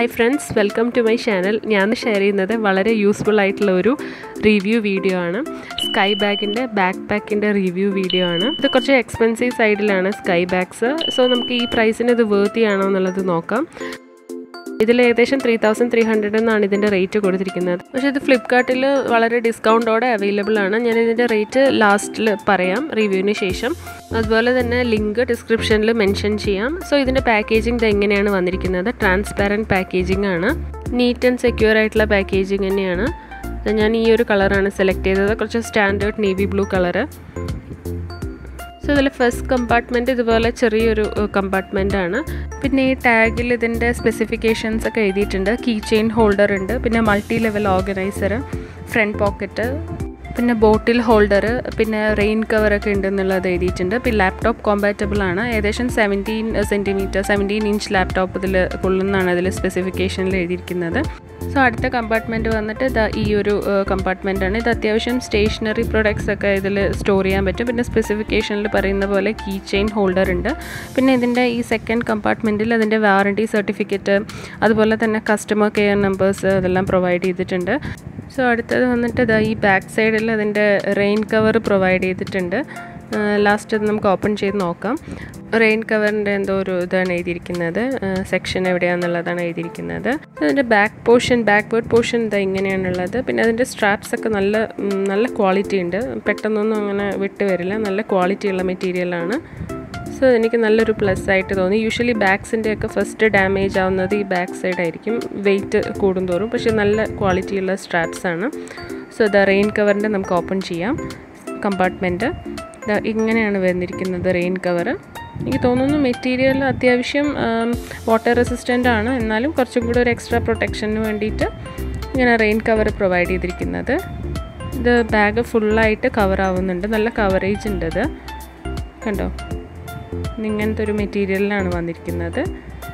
hi friends welcome to my channel ഞാൻ share ചെയ്യുന്നത് വളരെ യൂസ്ഫുൾ ആയിട്ടുള്ള ഒരു റിവ്യൂ വീഡിയോ ആണ് സ്കൈ ബാഗിൻ്റെ ബാക്ക് പാക്കിൻ്റെ റിവ്യൂ വീഡിയോ ആണ് ഇത് കുറച്ച് എക്സ്പെൻസീവ് സൈഡിലാണ് സ്കൈ ബാഗ്സ് സോ നമുക്ക് ഈ പ്രൈസിന് ഇത് വേർത്തി ആണോ എന്നുള്ളത് നോക്കാം ഇതിൽ ഏകദേശം ത്രീ തൗസൻഡ് ത്രീ ഹൺഡ്രഡ് എന്നാണ് ഇതിൻ്റെ റേറ്റ് കൊടുത്തിരിക്കുന്നത് പക്ഷേ ഇത് ഫ്ലിപ്കാർട്ടിൽ വളരെ ഡിസ്കൗണ്ടോടെ അവൈലബിൾ ആണ് ഞാൻ ഇതിൻ്റെ റേറ്റ് ലാസ്റ്റിൽ പറയാം റിവ്യൂവിന് ശേഷം അതുപോലെ തന്നെ ലിങ്ക് ഡിസ്ക്രിപ്ഷനിൽ മെൻഷൻ ചെയ്യാം സോ ഇതിൻ്റെ പാക്കേജിംഗ് ഇത് എങ്ങനെയാണ് വന്നിരിക്കുന്നത് ട്രാൻസ്പാരൻറ്റ് പാക്കേജിംഗ് ആണ് നീറ്റ് ആൻഡ് സെക്യൂർ ആയിട്ടുള്ള പാക്കേജിംഗ് തന്നെയാണ് ഞാൻ ഈ ഒരു കളറാണ് സെലക്ട് ചെയ്തത് കുറച്ച് standard navy blue colour so ഇതിൽ ഫസ്റ്റ് കമ്പാർട്ട്മെൻറ്റ് ഇതുപോലെ ചെറിയൊരു കമ്പാർട്ട്മെൻ്റ് ആണ് പിന്നെ ഈ ടാഗിൽ ഇതിൻ്റെ സ്പെസിഫിക്കേഷൻസ് ഒക്കെ എഴുതിയിട്ടുണ്ട് കീ ചെയിൻ ഹോൾഡർ ഉണ്ട് പിന്നെ multi level organiser front pocket പിന്നെ ബോട്ടിൽ ഹോൾഡർ പിന്നെ റെയിൻ കവറൊക്കെ ഉണ്ടെന്നുള്ളത് എഴുതിയിട്ടുണ്ട് പിന്നെ ലാപ്ടോപ്പ് കോമ്പാറ്റബിൾ ആണ് ഏകദേശം seventeen centimetre seventeen inch laptop ഇതിൽ കൊള്ളുന്നതാണ് ഇതിൽ സ്പെസിഫിക്കേഷനിൽ എഴുതിയിരിക്കുന്നത് സോ അടുത്ത കമ്പാർട്ട്മെൻറ്റ് വന്നിട്ട് ഇതാ ഈ ഒരു കമ്പാർട്ട്മെൻ്റ് ആണ് ഇത് അത്യാവശ്യം സ്റ്റേഷനറി പ്രൊഡക്ട്സ് ഒക്കെ ഇതിൽ സ്റ്റോർ ചെയ്യാൻ പറ്റും പിന്നെ സ്പെസിഫിക്കേഷനിൽ പറയുന്ന പോലെ കീ ചെയിൻ ഹോൾഡർ ഉണ്ട് പിന്നെ ഇതിൻ്റെ ഈ സെക്കൻഡ് കമ്പാർട്ട്മെൻറ്റിൽ അതിൻ്റെ വാറണ്ടി സർട്ടിഫിക്കറ്റ് അതുപോലെ തന്നെ കസ്റ്റമർ കെയർ നമ്പേഴ്സ് ഇതെല്ലാം പ്രൊവൈഡ് ചെയ്തിട്ടുണ്ട് സോ അടുത്തത് വന്നിട്ട് ഇതാ ഈ ബാക്ക് സൈഡിൽ അതിൻ്റെ റെയിൻ കവർ പ്രൊവൈഡ് ചെയ്തിട്ടുണ്ട് ലാസ്റ്റ് അത് നമുക്ക് ഓപ്പൺ ചെയ്ത് നോക്കാം റെയിൻ കവറിൻ്റെ എന്തോ ഒരു ഇതാണ് എഴുതിയിരിക്കുന്നത് സെക്ഷൻ എവിടെയാണെന്നുള്ളതാണ് എഴുതിയിരിക്കുന്നത് അതിൻ്റെ ബാക്ക് പോർഷൻ ബാക്ക്വേർഡ് പോർഷൻ ഇതാ ഇങ്ങനെയാണുള്ളത് പിന്നെ അതിൻ്റെ സ്ട്രാപ്സ് ഒക്കെ നല്ല നല്ല ക്വാളിറ്റി ഉണ്ട് പെട്ടെന്നൊന്നും അങ്ങനെ വിട്ട് വരില്ല നല്ല ക്വാളിറ്റിയുള്ള മെറ്റീരിയലാണ് സോ എനിക്ക് നല്ലൊരു പ്ലസ് ആയിട്ട് തോന്നി യൂഷ്വലി ബാഗ്സിൻ്റെ ഒക്കെ ഫസ്റ്റ് ഡാമേജ് ആവുന്നത് ഈ ബാക്ക് സൈഡ് ആയിരിക്കും വെയിറ്റ് കൂടുന്തോറും പക്ഷേ നല്ല ക്വാളിറ്റിയുള്ള സ്ട്രാപ്സ് ആണ് സോ ദ റെയിൻ കവറിൻ്റെ നമുക്ക് ഓപ്പൺ ചെയ്യാം കമ്പാർട്ട്മെൻറ്റ് ഇങ്ങനെയാണ് വന്നിരിക്കുന്നത് റെയിൻ കവർ എനിക്ക് തോന്നുന്നു മെറ്റീരിയൽ അത്യാവശ്യം വാട്ടർ റെസിസ്റ്റൻ്റ് ആണ് എന്നാലും കുറച്ചും കൂടി ഒരു എക്സ്ട്രാ പ്രൊട്ടക്ഷന് വേണ്ടിയിട്ട് ഇങ്ങനെ റെയിൻ കവർ പ്രൊവൈഡ് ചെയ്തിരിക്കുന്നത് ഇത് ബാഗ് ഫുള്ളായിട്ട് കവർ ആവുന്നുണ്ട് നല്ല കവറേജ് ഉണ്ട് ഇത് കണ്ടോ ഇങ്ങനത്തെ ഒരു മെറ്റീരിയലിലാണ് വന്നിരിക്കുന്നത്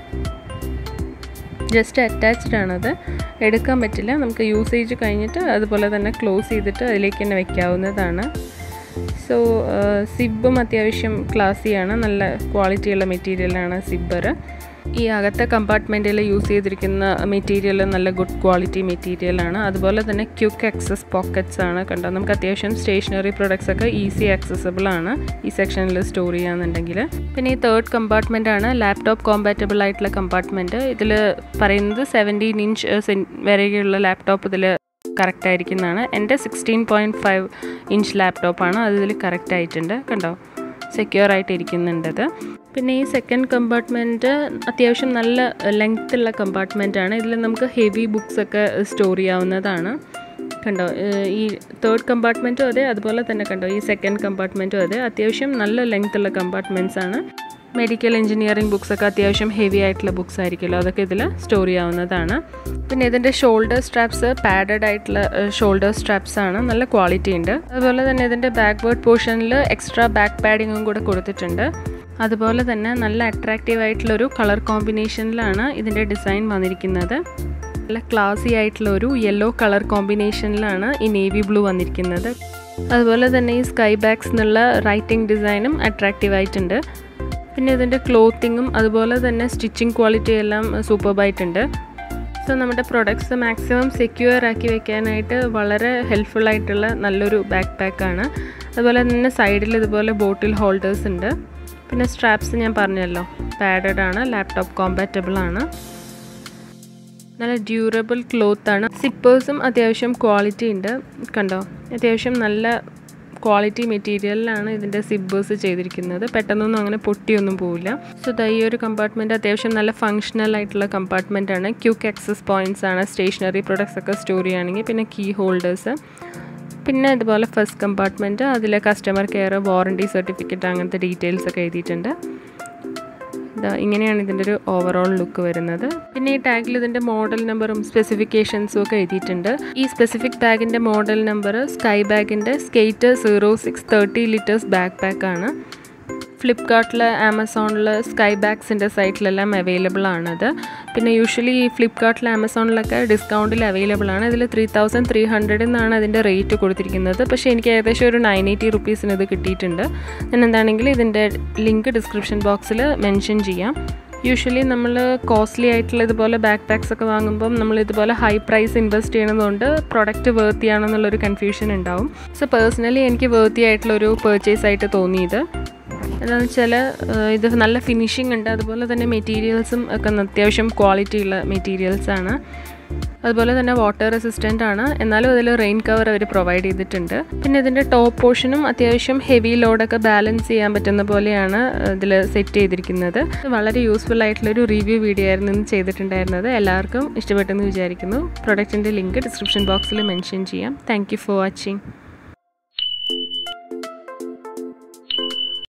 ജസ്റ്റ് അറ്റാച്ച്ഡ് ആണത് എടുക്കാൻ പറ്റില്ല നമുക്ക് യൂസേജ് കഴിഞ്ഞിട്ട് അതുപോലെ തന്നെ ക്ലോസ് ചെയ്തിട്ട് അതിലേക്ക് തന്നെ വെക്കാവുന്നതാണ് സോ സിബും അത്യാവശ്യം ക്ലാസ്സിയാണ് നല്ല ക്വാളിറ്റിയുള്ള മെറ്റീരിയലാണ് സിബ്ബർ ഈ അകത്തെ കമ്പാർട്ട്മെൻറ്റിൽ യൂസ് ചെയ്തിരിക്കുന്ന മെറ്റീരിയൽ നല്ല ഗുഡ് ക്വാളിറ്റി മെറ്റീരിയലാണ് അതുപോലെ തന്നെ ക്യുക്ക് ആക്സസ് പോക്കറ്റ്സ് ആണ് കണ്ടോ നമുക്ക് അത്യാവശ്യം സ്റ്റേഷനറി പ്രൊഡക്ട്സ് ഒക്കെ ഈസി ആക്സസബിൾ ആണ് ഈ സെക്ഷനിൽ സ്റ്റോർ ചെയ്യാന്നുണ്ടെങ്കിൽ പിന്നെ ഈ തേർഡ് കമ്പാർട്ട്മെൻ്റ് ആണ് ലാപ്ടോപ്പ് കോമ്പാറ്റബിൾ ആയിട്ടുള്ള കമ്പാർട്ട്മെൻറ്റ് ഇതിൽ പറയുന്നത് സെവൻറ്റീൻ ഇഞ്ച് വരെയുള്ള ലാപ്ടോപ്പ് ഇതിൽ കറക്റ്റ് ആയിരിക്കുന്നതാണ് എൻ്റെ സിക്സ്റ്റീൻ പോയിൻറ്റ് ഫൈവ് ഇഞ്ച് ലാപ്ടോപ്പാണ് അത് ഇതിൽ കറക്റ്റ് ആയിട്ടുണ്ട് കണ്ടോ സെക്യൂർ ആയിട്ട് ഇരിക്കുന്നുണ്ടത് പിന്നെ ഈ സെക്കൻഡ് കമ്പാർട്ട്മെൻറ്റ് അത്യാവശ്യം നല്ല ലെങ്ത് ഉള്ള കമ്പാർട്ട്മെൻ്റ് ആണ് ഇതിൽ നമുക്ക് ഹെവി ബുക്സ് ഒക്കെ സ്റ്റോർ ചെയ്യാവുന്നതാണ് കണ്ടോ ഈ തേർഡ് കമ്പാർട്ട്മെൻറ്റും അതെ അതുപോലെ തന്നെ കണ്ടോ ഈ സെക്കൻഡ് കമ്പാർട്ട്മെൻറ്റും അതെ അത്യാവശ്യം നല്ല ലെങ്ത് ഉള്ള കമ്പാർട്ട്മെൻറ്റ്സ് ആണ് മെഡിക്കൽ എഞ്ചിനീയറിംഗ് ബുക്സ് ഒക്കെ അത്യാവശ്യം ഹെവി ആയിട്ടുള്ള ബുക്സ് ആയിരിക്കുമല്ലോ അതൊക്കെ ഇതിൽ സ്റ്റോർ ചെയ്യാവുന്നതാണ് പിന്നെ ഇതിൻ്റെ ഷോൾഡർ സ്ട്രാപ്സ് പാഡഡ് ആയിട്ടുള്ള ഷോൾഡർ സ്ട്രാപ്സ് ആണ് നല്ല ക്വാളിറ്റി ഉണ്ട് അതുപോലെ തന്നെ ഇതിൻ്റെ ബാക്ക്വേർഡ് പോർഷനിൽ എക്സ്ട്രാ ബാക്ക് പാഡിങ്ങും കൂടെ കൊടുത്തിട്ടുണ്ട് അതുപോലെ തന്നെ നല്ല അട്രാക്റ്റീവ് ആയിട്ടുള്ളൊരു കളർ കോമ്പിനേഷനിലാണ് ഇതിൻ്റെ ഡിസൈൻ വന്നിരിക്കുന്നത് നല്ല ക്ലാസി ആയിട്ടുള്ള ഒരു യെല്ലോ കളർ കോമ്പിനേഷനിലാണ് ഈ നേവി ബ്ലൂ വന്നിരിക്കുന്നത് അതുപോലെ തന്നെ ഈ സ്കൈ ബാഗ്സ് എന്നുള്ള റൈറ്റിംഗ് ഡിസൈനും അട്രാക്റ്റീവ് ആയിട്ടുണ്ട് പിന്നെ ഇതിൻ്റെ ക്ലോത്തിങ്ങും അതുപോലെ തന്നെ സ്റ്റിച്ചിങ് ക്വാളിറ്റി എല്ലാം സൂപ്പർബായിട്ടുണ്ട് സോ നമ്മുടെ പ്രൊഡക്ട്സ് മാക്സിമം സെക്യൂർ ആക്കി വെക്കാനായിട്ട് വളരെ ഹെൽപ്ഫുൾ ആയിട്ടുള്ള നല്ലൊരു ബാക്ക് പാക്കാണ് അതുപോലെ തന്നെ സൈഡിൽ ഇതുപോലെ ബോട്ടിൽ ഹോൾഡേഴ്സ് ഉണ്ട് പിന്നെ സ്ട്രാപ്സ് ഞാൻ പറഞ്ഞല്ലോ പാഡഡ് ആണ് ലാപ്ടോപ്പ് കോമ്പാറ്റബിൾ ആണ് നല്ല ഡ്യൂറബിൾ ക്ലോത്ത് ആണ് സിപ്പേഴ്സും അത്യാവശ്യം ക്വാളിറ്റി ഉണ്ട് കണ്ടോ അത്യാവശ്യം നല്ല ക്വാളിറ്റി മെറ്റീരിയലിലാണ് ഇതിൻ്റെ സിബ്ബേഴ്സ് ചെയ്തിരിക്കുന്നത് പെട്ടെന്നൊന്നും അങ്ങനെ പൊട്ടിയൊന്നും പോവില്ല സോ ദ ഈ ഒരു കമ്പാർട്ട്മെൻറ്റ് അത്യാവശ്യം നല്ല ഫങ്ഷണൽ ആയിട്ടുള്ള കമ്പാർട്ട്മെൻ്റ് ആണ് ക്യൂക്ക് ആക്സസ് പോയിൻറ്റ്സ് ആണ് സ്റ്റേഷനറി പ്രൊഡക്ട്സ് ഒക്കെ സ്റ്റോർ ചെയ്യുകയാണെങ്കിൽ പിന്നെ കീ ഹോൾഡേഴ്സ് പിന്നെ ഇതുപോലെ ഫസ്റ്റ് കമ്പാർട്ട്മെൻറ്റ് അതിൽ കസ്റ്റമർ കെയർ വാറണ്ടി സർട്ടിഫിക്കറ്റ് അങ്ങനത്തെ ഡീറ്റെയിൽസ് ഒക്കെ എഴുതിയിട്ടുണ്ട് ഇതാ ഇങ്ങനെയാണ് ഇതിൻ്റെ ഒരു ഓവറോൾ ലുക്ക് വരുന്നത് പിന്നെ ഈ ടാഗിൽ ഇതിൻ്റെ മോഡൽ നമ്പറും സ്പെസിഫിക്കേഷൻസും ഒക്കെ എഴുതിയിട്ടുണ്ട് ഈ സ്പെസിഫിക് ബാഗിൻ്റെ മോഡൽ നമ്പർ സ്കൈ ബാഗിൻ്റെ Skate zero six thirty litres back pack ആണ് ഫ്ലിപ്കാർട്ടിൽ ആമസോണിൽ സ്കൈ ബാഗ്സിൻ്റെ സൈറ്റിലെല്ലാം അവൈലബിൾ ആണത് പിന്നെ യൂഷ്വലി ഈ ഫ്ലിപ്കാർട്ടിൽ ആമസോണിലൊക്കെ ഡിസ്കൗണ്ടിൽ അവൈലബിൾ ആണ് ഇതിൽ ത്രീ തൗസൻഡ് ത്രീ ഹൺഡ്രഡ് എന്നാണ് അതിൻ്റെ റേറ്റ് കൊടുത്തിരിക്കുന്നത് പക്ഷേ എനിക്ക് ഏകദേശം ഒരു നയൻ എയ്റ്റി റുപ്പീസിന് ഇത് കിട്ടിയിട്ടുണ്ട് ഞാൻ എന്താണെങ്കിലും ഇതിൻ്റെ ലിങ്ക് ഡിസ്ക്രിപ്ഷൻ ബോക്സിൽ മെൻഷൻ ചെയ്യാം യൂഷ്വലി നമ്മൾ കോസ്റ്റ്ലി ആയിട്ടുള്ള ഇതുപോലെ ബാക്ക് പാക്സ് ഒക്കെ വാങ്ങുമ്പം നമ്മൾ ഇതുപോലെ ഹൈ പ്രൈസ് ഇൻവെസ്റ്റ് ചെയ്യണതുകൊണ്ട് പ്രൊഡക്റ്റ് വേർത്തി ആണെന്നുള്ളൊരു കൺഫ്യൂഷൻ ഉണ്ടാവും സോ പേഴ്സണലി എനിക്ക് വേർത്തി ആയിട്ടുള്ളൊരു പേർച്ചേസ് ആയിട്ട് തോന്നിയത് എന്താണെന്ന് വെച്ചാൽ ഇത് നല്ല ഫിനിഷിംഗ് ഉണ്ട് അതുപോലെ തന്നെ മെറ്റീരിയൽസും ഒക്കെ അത്യാവശ്യം ക്വാളിറ്റി ഉള്ള മെറ്റീരിയൽസാണ് അതുപോലെ തന്നെ വാട്ടർ റെസിസ്റ്റൻ്റ് ആണ് എന്നാലും അതിൽ റെയിൻ കവർ അവർ പ്രൊവൈഡ് ചെയ്തിട്ടുണ്ട് പിന്നെ ഇതിൻ്റെ ടോപ്പ് പോർഷനും അത്യാവശ്യം ഹെവി ലോഡൊക്കെ ബാലൻസ് ചെയ്യാൻ പറ്റുന്ന പോലെയാണ് ഇതിൽ സെറ്റ് ചെയ്തിരിക്കുന്നത് വളരെ യൂസ്ഫുൾ ആയിട്ടുള്ളൊരു റിവ്യൂ വീഡിയോ ആയിരുന്നു ഇന്ന് ചെയ്തിട്ടുണ്ടായിരുന്നത് എല്ലാവർക്കും ഇഷ്ടപ്പെട്ടെന്ന് വിചാരിക്കുന്നു പ്രൊഡക്റ്റിൻ്റെ ലിങ്ക് ഡിസ്ക്രിപ്ഷൻ ബോക്സിൽ മെൻഷൻ ചെയ്യാം താങ്ക് ഫോർ വാച്ചിങ്